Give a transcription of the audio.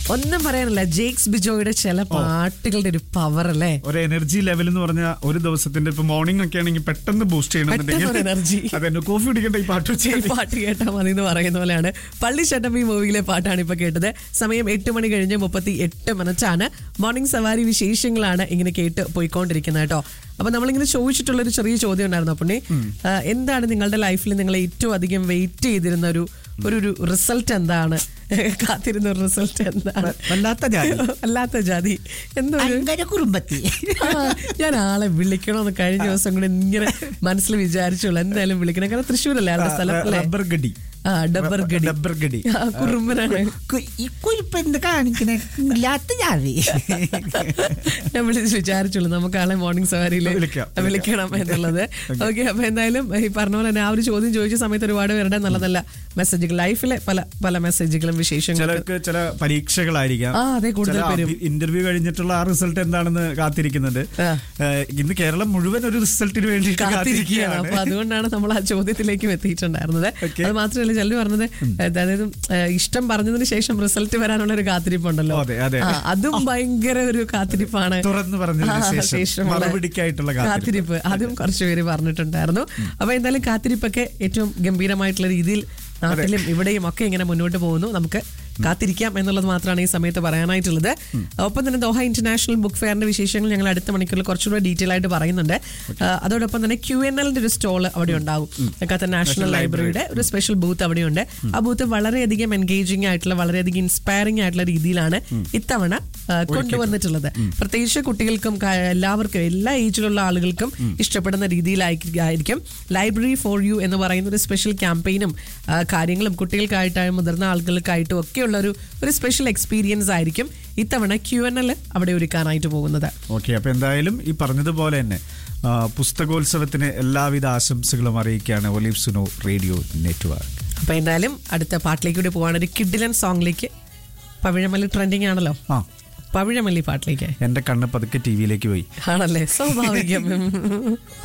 ഒന്നും പറയാനില്ല ജേക്സ് ബിജോയുടെ ചില പാട്ടുകളുടെ ഒരു പവർ അല്ലേ ഒരു എനർജി ലെവൽ എന്ന് പറഞ്ഞാൽ ഒരു ദിവസത്തിന്റെ ഇപ്പൊ മോർണിംഗ് ഒക്കെ ആണെങ്കിൽ പെട്ടെന്ന് ബൂസ്റ്റ് പെട്ടെന്ന് ഒരു energy. അതെ കോഫി കുടിക്കേണ്ട ഈ പാട്ട് ഈ വെച്ചാൽ പാട്ട് കേട്ടാൽ മതി എന്ന് പറയുന്ന പോലെയാണ് പള്ളി ചട്ടമ്പി മൂവിയിലെ പാട്ടാണ് ഇപ്പൊ കേട്ടത് സമയം എട്ട് മണി കഴിഞ്ഞ് മുപ്പത്തി എട്ട് മിനിറ്റാണ് മോർണിംഗ് സവാരി വിശേഷങ്ങളാണ് ഇങ്ങനെ കേട്ട് പോയിക്കൊണ്ടിരിക്കുന്നത് കേട്ടോ അപ്പൊ നമ്മളിങ്ങനെ ചോദിച്ചിട്ടുള്ള ഒരു ചെറിയ ചോദ്യം ഉണ്ടായിരുന്നു പുണ്ണി ആ, എന്താണ് നിങ്ങളുടെ ലൈഫിൽ നിങ്ങൾ ഏറ്റവും അധികം വെയിറ്റ് ചെയ്തിരുന്ന ഒരു ഒരു ഒരു റിസൾട്ട് എന്താണ് കാത്തിരുന്ന ഒരു റിസൾട്ട് എന്താണ് വല്ലാത്ത ജാതി. അല്ലാത്ത ജാതി എന്തോ ഒരു ഭയങ്കര കുറുമ്പത്തി ആ, ഞാൻ ആളെ വിളിക്കണമെന്ന് കഴിഞ്ഞ ദിവസം കൂടെ ഇങ്ങനെ മനസ്സിൽ വിചാരിച്ചുള്ളൂ എന്തായാലും വിളിക്കണം കാരണം തൃശ്ശൂരല്ലേ ആളുടെ സ്ഥലം അല്ലേ റബ്ബർ ഗഡി ആ ഡബ്ബർ ഗഡി ഡബ്ബർ ഗഡി ആ, കുറുമ്പനാണ് കു- ഈ കുരിപ്പ് എന്ത് കാണിക്കണേ ഇല്ലാത്ത ജാതി ഞാൻ വിളിച്ച് വിചാരിച്ചുള്ളൂ നമുക്ക് ആളെ മോർണിംഗ് സവാരിയിൽ വിളിക്കാം, വിളിക്കണം എന്നുള്ളത് ഓക്കെ അപ്പൊ എന്തായാലും ഈ പറഞ്ഞ പോലെ തന്നെ ആ ഒരു ചോദ്യം ചോദിച്ച സമയത്ത് ഒരുപാട് പേരുടെ നല്ല നല്ല മെസ്സേജുകൾ ലൈഫിലെ പല പല മെസ്സേജുകളും വിശേഷങ്ങളും ചിലർക്ക് ചില പരീക്ഷകളായിരിക്കാം ആ, അതെ, കൂടുതൽ പേരും. ഇന്റർവ്യൂ കഴിഞ്ഞിട്ടുള്ള ആ റിസൾട്ട് എന്താണെന്ന് കാത്തിരിക്കുന്നത് ആ. ഏഹ്, ഇന്ന് കേരളം മുഴുവൻ ഒരു റിസൾട്ടിന് വേണ്ടി കാത്തിരിക്കുകയാണ് അപ്പൊ അതുകൊണ്ടാണ് നമ്മൾ ആ ചോദ്യത്തിലേക്കും എത്തിയിട്ടുണ്ടായിരുന്നത് Okay. അത് മാത്രമല്ല ചെല്ലു പറഞ്ഞത് അതായത് ഏഹ്, ഇഷ്ടം പറഞ്ഞതിന് ശേഷം റിസൾട്ട് വരാനുള്ള ഒരു കാത്തിരിപ്പുണ്ടല്ലോ അതെ, അതെ. ആ, അതും ഭയങ്കര ഒരു കാത്തിരിപ്പാണ് തുറന്നു പറഞ്ഞതിന് ആ, ശേഷം ശേഷമുള്ള മറുപടിക്കായിട്ടുള്ള കാത്തിരിപ്പ്. കാത്തിരിപ്പ് അതും കുറച്ച് പേര് പറഞ്ഞിട്ടുണ്ടായിരുന്നു അപ്പൊ എന്തായാലും കാത്തിരിപ്പൊക്കെ ഏറ്റവും ഗംഭീരമായിട്ടുള്ള രീതിയിൽ നാട്ടിലും ഇവിടെയും ഒക്കെ ഇങ്ങനെ മുന്നോട്ട് പോകുന്നു നമുക്ക് കാത്തിരിക്കാം എന്നുള്ളത് മാത്രമാണ് ഈ സമയത്ത് പറയാനായിട്ടുള്ളത് ഒപ്പം തന്നെ ദോഹ ഇന്റർനാഷണൽ ബുക്ക് ഫെയറിന്റെ വിശേഷങ്ങൾ ഞങ്ങൾ അടുത്ത മണിക്കൂറിൽ കുറച്ചുകൂടെ ഡീറ്റെയിൽ ആയിട്ട് പറയുന്നുണ്ട് ആ, അതോടൊപ്പം തന്നെ ക്യു എൻ എല്ലിന്റെ ഒരു സ്റ്റോൾ അവിടെ ഉണ്ടാകും കത്ത നാഷണൽ ലൈബ്രറിയുടെ ഒരു സ്പെഷ്യൽ ബൂത്ത് അവിടെയുണ്ട് ആ ബൂത്ത് വളരെയധികം എൻഗേജിംഗ് ആയിട്ടുള്ള വളരെയധികം ഇൻസ്പയറിംഗ് ആയിട്ടുള്ള രീതിയിലാണ് ഇത്തവണ ആ, കൊണ്ടുവന്നിട്ടുള്ളത് പ്രത്യേകിച്ച് കുട്ടികൾക്കും ക- എല്ലാവർക്കും എല്ലാ ഏജിലുള്ള ആളുകൾക്കും ഇഷ്ടപ്പെടുന്ന രീതിയിലായിരിക്കും ലൈബ്രറി ഫോർ യു എന്ന് പറയുന്ന ഒരു സ്പെഷ്യൽ ക്യാമ്പയിനും ആ, കാര്യങ്ങളും കുട്ടികൾക്കായിട്ടായും മുതിർന്ന ആളുകൾക്കായിട്ടും ഒക്കെയുള്ള ഒരു ഒരു സ്പെഷ്യൽ എക്സ്പീരിയൻസ് ആയിരിക്കും ഇത്തവണ ക്യു എൻ എൽ അവിടെ ഒരുക്കാനായിട്ട് പോകുന്നത് ഓക്കെ അപ്പൊ എന്തായാലും ഈ പറഞ്ഞതുപോലെ തന്നെ ആ, പുസ്തകോത്സവത്തിന് എല്ലാവിധ ആശംസകളും അറിയിക്കുകയാണ് ഒലിവ് സുനോ റേഡിയോ നെറ്റ്വർക്ക് അപ്പൊ എന്തായാലും അടുത്ത പാട്ടിലേക്ക് കൂടി പോവാണ് ഒരു കിഡിലൻ സോങ്ങിലേക്ക് പവിഴമല്ലി ട്രെൻഡിങ് ആണല്ലോ ആ പവിഴമല്ലി പാട്ടിലേക്ക് എന്റെ കണ്ണ് പതുക്കെ ടി വിയിലേക്ക് പോയി ആണല്ലേ സ്വാഭാവികം